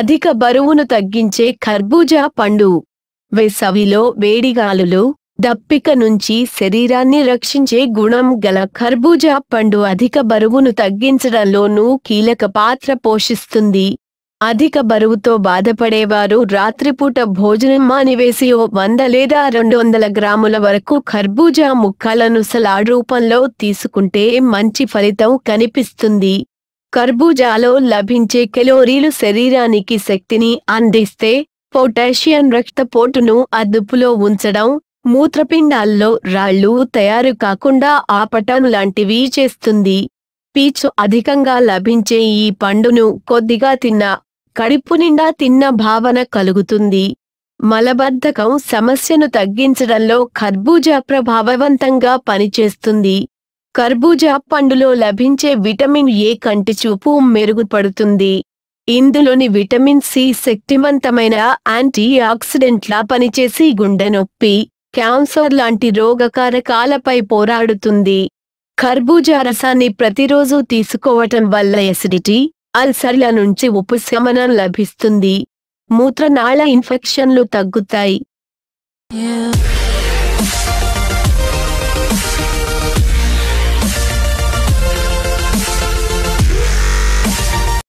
అధిక బరువును తగ్గించే ఖర్బూజా పండు వేసవిలో వేడిగాలులు దప్పిక నుంచి శరీరాన్ని రక్షించే గుణం గల ఖర్బూజా పండు అధిక బరువును తగ్గించడంలోనూ కీలక పాత్ర పోషిస్తుంది అధిక బరువుతో బాధపడేవారు రాత్రిపూట భోజనం మానివేసి ఓ వంద లేదా రెండు వందల గ్రాముల వరకు ఖర్బూజా ముక్కలను సలాడ్ రూపంలో తీసుకుంటే మంచి ఫలితం కనిపిస్తుంది కర్బూజాలో లభించే కెలోరీలు శరీరానికి శక్తిని అందిస్తే పొటాషియం రక్తపోటును అదుపులో ఉంచడం మూత్రపిండాల్లో రాళ్ళు తయారు కాకుండా ఆపటం లాంటివి చేస్తుంది పీచు అధికంగా లభించే ఈ పండును కొద్దిగా తిన్నా కడుపు నిండా తిన్న భావన కలుగుతుంది మలబద్ధకం సమస్యను తగ్గించడంలో ఖర్బూజా ప్రభావవంతంగా పనిచేస్తుంది కర్బూజా పండులో లభించే విటమిన్ ఏ కంటి చూపు మెరుగుపడుతుంది ఇందులోని విటమిన్ సి శక్తివంతమైన యాంటీ ఆక్సిడెంట్లా పనిచేసి గుండె నొప్పి క్యాన్సర్ లాంటి రోగకారకాలపై పోరాడుతుంది ఖర్బూజా రసాన్ని ప్రతిరోజు తీసుకోవటం వల్ల ఎసిడిటీ అల్సర్ల నుంచి ఉపశమనం లభిస్తుంది మూత్రనాళ ఇన్ఫెక్షన్లు తగ్గుతాయి Yeah.